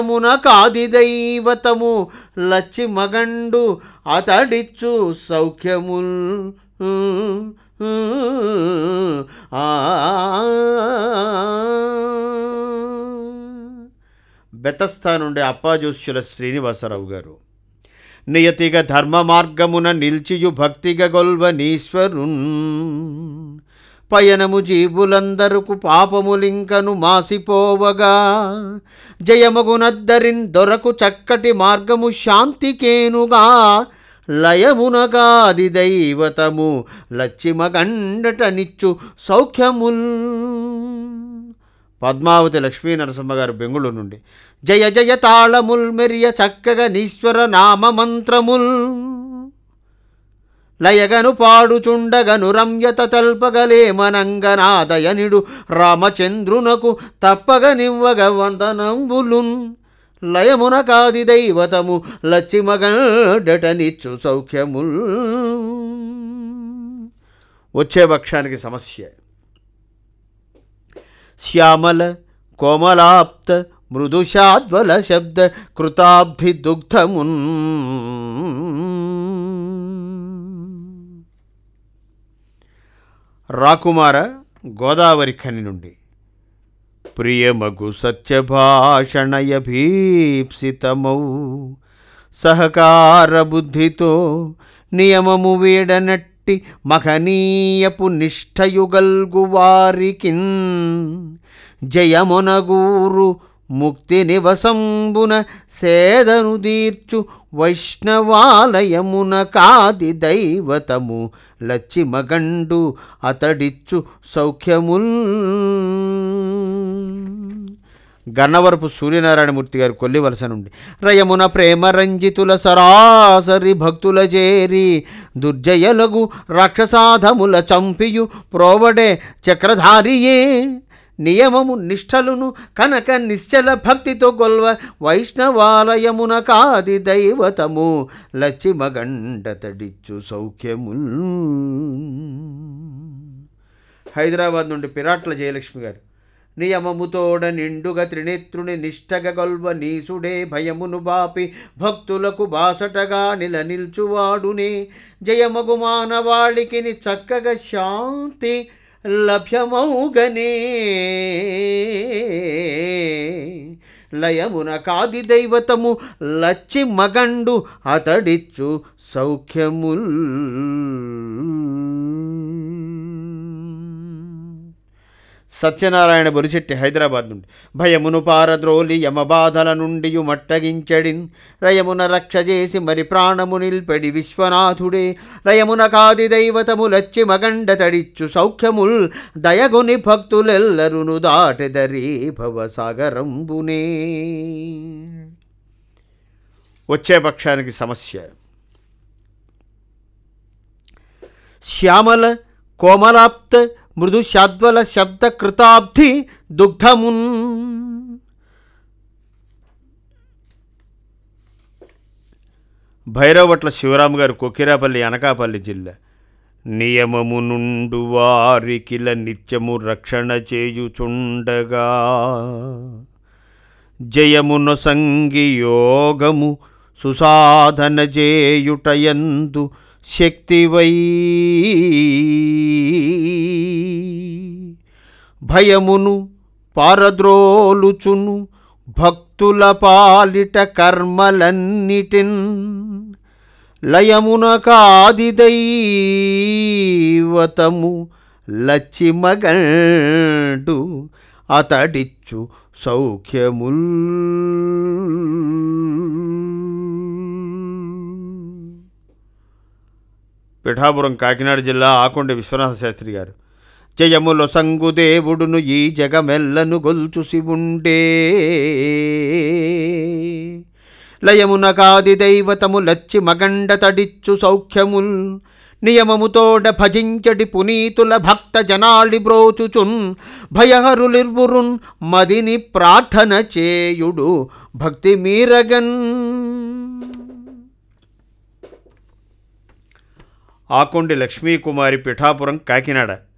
మున కాది దైవతము లచ్చి మగండు అతడిచ్చు సౌఖ్యముల్ ఆ బెతస్థా నుండి అప్పాజోష్యుల శ్రీనివాసరావు గారు నియతిగ ధర్మ మార్గమున నిల్చియు భక్తిగ గొల్వనీశ్వరున్ పయనము జీవులందరకు పాపములింకను మాసిపోవగా జయమగునద్దరిన్ దొరకు చక్కటి మార్గము శాంతికేనుగా లయమునగాది దైవతము లచ్చిమగండటనిచ్చు సౌఖ్యముల్ పద్మావతి లక్ష్మీ నరసింహ గారు బెంగుళూరు నుండి జయ జయ తాళముల్ మెరియ చక్కగా నీశ్వర నామ మంత్రముల్ లయగను పాడుచుండగను రమ్యత తెల్పగలేమనంగనాదయనిడు రామచంద్రునకు తప్పగ నివ్వగ వందనంబులున్ లయమున కాది దైవతము లచ్చిమగడటనిచ్చు సౌఖ్యముల్ వచ్చే పక్షానికి సమస్య శ్యామల కోమలాప్త మృదుషాద్వల శబ్ద కృతాబ్ధి దుగ్ధమున్ రాకుమార గోదావరి ఖని నుండి ప్రియమగు సత్యభాషణయ భీప్సితమౌ సహకార బుద్ధితో నియమము వీడనట్టి మహనీయపు నిష్ఠయుగల్గు వారికిన్ జయమునగూరు ముక్తి నివసంబున సేదను దీర్చు వైష్ణవాలయమున కాది దైవతము లచ్చిమగండు అతడిచ్చు సౌఖ్యముల్ గన్నవరపు సూర్యనారాయణమూర్తి గారు కొల్లివలస నుండి రయమున ప్రేమ రంజితుల సరాసరి భక్తుల చేరి దుర్జయలగు రాక్షసాధముల చంపియు ప్రోవడే చక్రధారియే నియమము నిష్ఠలును కనక నిశ్చల భక్తితో గొల్వ వైష్ణవాలయమున కాది దైవతము లచ్చిమగండతడిచ్చు సౌఖ్యముల్ హైదరాబాద్ నుండి పిరాట్ల జయలక్ష్మి గారు నియమముతోడ నిండుగా త్రినేత్రుని నిష్టగ గొల్వ నీసుడే భయమును బాపి భక్తులకు బాసటగా నిల నిల్చువాడునే జయమగు మానవాళికి చక్కగా శాంతి లభ్యమౌగనే లయమున కాది దైవతము లచ్చి మగండు అతడిచ్చు సౌఖ్యముల్ సత్యనారాయణ బొరిచెట్టి హైదరాబాద్ నుండి భయమును పారద్రోలి యమబాధల నుండి మట్టగించడిన్ రయమున రక్ష చేసి మరి ప్రాణము నిల్పెడి విశ్వనాథుడే రయమున కాది దైవతము లచ్చి మగండ తడిచ్చు సౌఖ్యముల్ దయగుని భక్తులెల్లరును దాటెదరి భవసాగరంబునే వచ్చే పక్షానికి సమస్య శ్యామల కోమలాప్త మృదు శాద్వల శబ్ద కృతాబ్ధి దుగ్ధమున్ భైరవట్ల శివరాము గారు కొకిరాపల్లి అనకాపల్లి జిల్లా నియమము నుండు వారికిల నిత్యము రక్షణ చేయుచుండగా జయమున సంగి యోగము సుసాధన చేయుటయందు శక్తివై భయమును పారద్రోలుచును భక్తుల పాలిట కర్మలన్నిటిన్ లయమున కాది దైవతము లచ్చిమగండు అతడిచ్చు సౌఖ్యముల్ పిఠాపురం కాకినాడ జిల్లా ఆకొండ విశ్వనాథ శాస్త్రి గారు జయముల సంగుదేవుడును ఈ జగమెల్లను గొల్చు శివుండే లయమున కాది దైవతము లచ్చి మగండ తడిచ్చు సౌఖ్యముల్ నియమముతోడ భజించడి పునీతుల భక్త జనాళి బ్రోచుచున్ భయహరులిర్వురున్ మదిని ప్రార్థన చేయుడు భక్తి మీరగన్ ఆకొండి లక్ష్మీకుమారి పిఠాపురం కాకినాడ